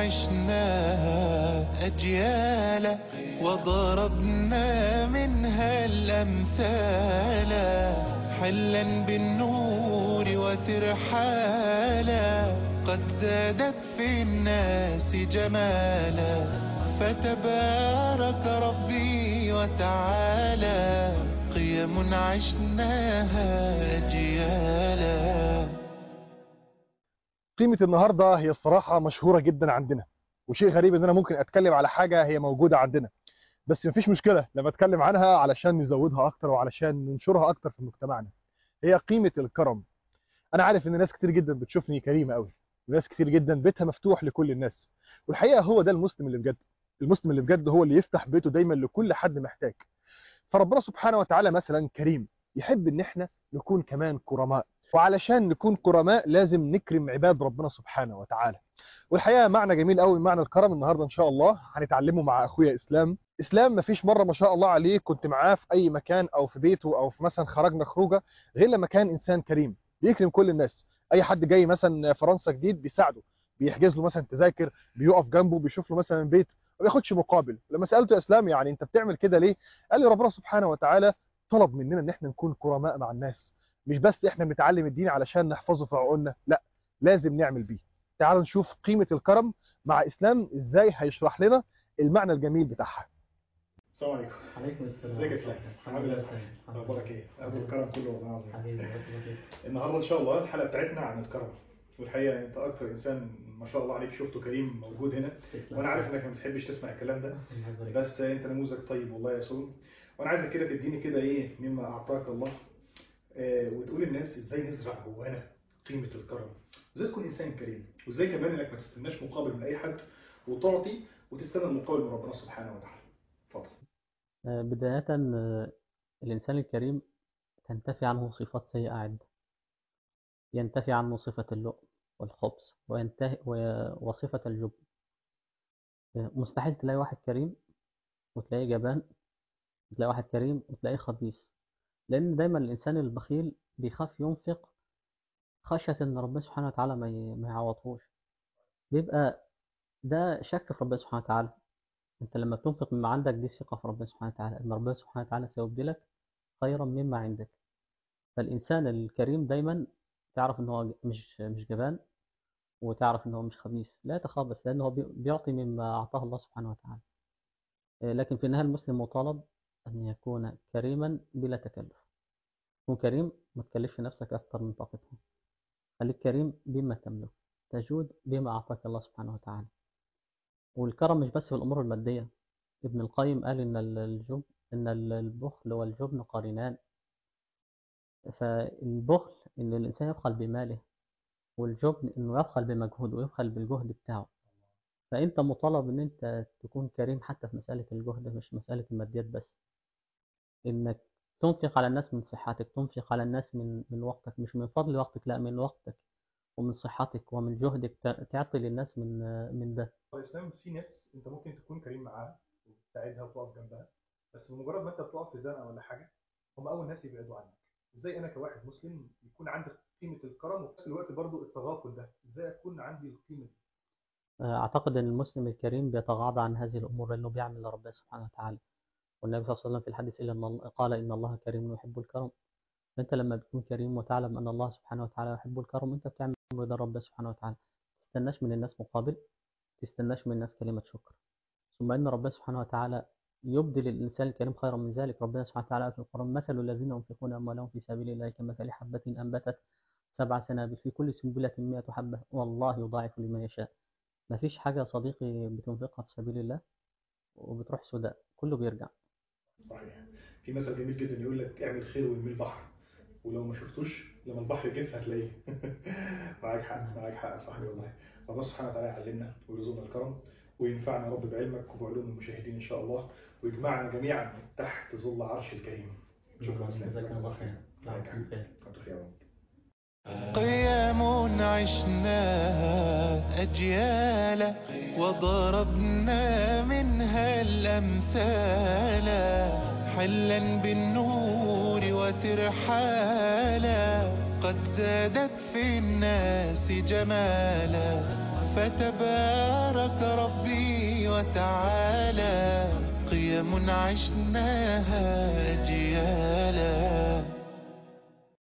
عشناها أجيالا وضربنا منها الأمثال حلا بالنور وترحالا قد زادت في الناس جمالا فتبارك ربي وتعالى قيم عشناها أجيالا قيمة النهاردة هي الصراحة مشهورة جدا عندنا وشيء غريب ان انا ممكن اتكلم على حاجة هي موجودة عندنا بس مفيش مشكلة لما اتكلم عنها علشان نزودها اكتر وعلشان ننشرها اكتر في مجتمعنا هي قيمة الكرم انا عارف ان ناس كتير جدا بتشوفني كريمة قوي وناس كتير جدا بيتها مفتوح لكل الناس والحقيقة هو ده المسلم اللي بجد المسلم اللي بجد هو اللي يفتح بيته دايما لكل حد محتاج فربنا سبحانه وتعالى مثلا كريم يحب ان احنا نكون كمان كرماء وعلشان نكون كرماء لازم نكرم عباد ربنا سبحانه وتعالى والحقيقه معنى جميل قوي معنى الكرم النهارده ان شاء الله هنتعلمه مع اخويا اسلام اسلام مفيش مره ما شاء الله عليه كنت معاه في اي مكان او في بيته او في مثلا خرجنا خروجه غير لما كان انسان كريم بيكرم كل الناس اي حد جاي مثلا فرنسا جديد بيساعده بيحجز له مثلا تذاكر بيقف جنبه بيشوف له مثلا بيت ما بياخدش مقابل لما سالته يا اسلام يعني انت بتعمل كده ليه قال لي ربنا سبحانه وتعالى طلب مننا ان احنا نكون كرماء مع الناس مش بس احنا بنتعلم الدين علشان نحفظه في عقولنا لا لازم نعمل بيه تعالوا نشوف قيمة الكرم مع اسلام ازاي هيشرح لنا المعنى الجميل بتاعها السلام عليكم عليكم السلام ازيك يا اسلام الحمد عامل لله ايه اخبارك ايه ابو الكرم كله والله العظيم حبيبي الله يخليك. النهارده ان شاء الله الحلقه بتاعتنا عن الكرم والحقيقه انت اكتر انسان ما شاء الله عليك شفته كريم موجود هنا تسلم. وانا عارف انك ما بتحبش تسمع الكلام ده الله يبارك. بس انت نموذج طيب والله يا سول وانا عايزك كده تديني كده ايه مما اعطاك الله آه وتقول للناس ازاي نزرع جوانا قيمه الكرم وازاي تكون انسان كريم وازاي كمان انك ما تستناش مقابل من اي حد وتعطي وتستنى المقابل من ربنا سبحانه وتعالى اتفضل آه، بداية آه، الإنسان الكريم تنتفي عنه صفات سيئة عدة ينتفي عنه صفة اللؤم والخبث وينتهي و- وصفة الجبن آه، مستحيل تلاقي واحد كريم وتلاقيه جبان وتلاقي واحد كريم وتلاقيه خبيث لأن دايما الإنسان البخيل بيخاف ينفق خشية إن ربنا سبحانه وتعالى ما ي- ما يعوضهوش بيبقى ده شك في ربنا سبحانه وتعالى انت لما بتنفق مما عندك دي ثقة في ربنا سبحانه وتعالى ان ربنا سبحانه وتعالى سيبدلك خيرا مما عندك فالإنسان الكريم دايما تعرف ان هو مش مش جبان وتعرف ان هو مش خبيث لا يتخبث لأنه هو بي- بيعطي مما أعطاه الله سبحانه وتعالى آه، لكن في النهاية المسلم مطالب أن يكون كريما بلا تكلف كن كريم ما تكلفش نفسك أكثر من طاقتها خليك كريم بما تملك تجود بما أعطاك الله سبحانه وتعالى والكرم مش بس في الأمور المادية ابن القيم قال إن ال- الجب إن ال- البخل والجبن قرينان فالبخل إن الإنسان يبخل بماله والجبن إنه يبخل بمجهوده ويبخل بالجهد بتاعه فأنت مطالب إن أنت تكون كريم حتى في مسألة الجهد مش مسألة الماديات بس إنك تنفق على الناس من صحتك تنفق على الناس من من وقتك مش من فضل وقتك لا من وقتك ومن صحتك ومن جهدك ت- تعطي للناس من من ده الاسلام في ناس انت ممكن تكون كريم معاها وتساعدها وتقف جنبها بس بمجرد ما انت بتقف في زنقه ولا حاجه هم اول ناس يبعدوا عنك ازاي انا كواحد مسلم يكون عندي قيمه الكرم وفي نفس الوقت برضو التغافل ده ازاي اكون عندي القيمه دي أعتقد أن المسلم الكريم بيتغاضى عن هذه الأمور لأنه بيعمل لربنا سبحانه وتعالى والنبي صلى الله عليه وسلم في الحديث إلا أن الله قال إن الله كريم يحب الكرم فأنت لما بتكون كريم وتعلم أن الله سبحانه وتعالى يحب الكرم أنت بتعمل أمر ده ربنا سبحانه وتعالى تستناش من الناس مقابل تستناش من الناس كلمة شكر ثم إن ربنا سبحانه وتعالى يبدل الإنسان الكريم خيرا من ذلك ربنا سبحانه وتعالى في القرآن مثل الذين ينفقون أموالهم في سبيل الله كمثل حبة أنبتت سبع سنابل في كل سنبلة مئة حبة والله يضاعف لمن يشاء مفيش حاجة يا صديقي بتنفقها في سبيل الله وبتروح سوداء كله بيرجع صحيح في مثل جميل جدا يقول لك اعمل خير وارمي البحر ولو ما شفتوش لما البحر يجف هتلاقيه معاك حق معاك حق يا صاحبي والله ربنا سبحانه وتعالى يعلمنا ويرزقنا الكرم وينفعنا يا رب بعلمك وبعلوم المشاهدين ان شاء الله ويجمعنا جميعا تحت ظل عرش الكريم شكرا اسلام جزاك الله خير معاك حق. نعم خير كتر خير يا رب قيام عشناها أجيالا وضربنا منها الأمثال حلا بالنور وترحالا قد زادت في الناس جمالا فتبارك تعالى قيم عشناها أجيال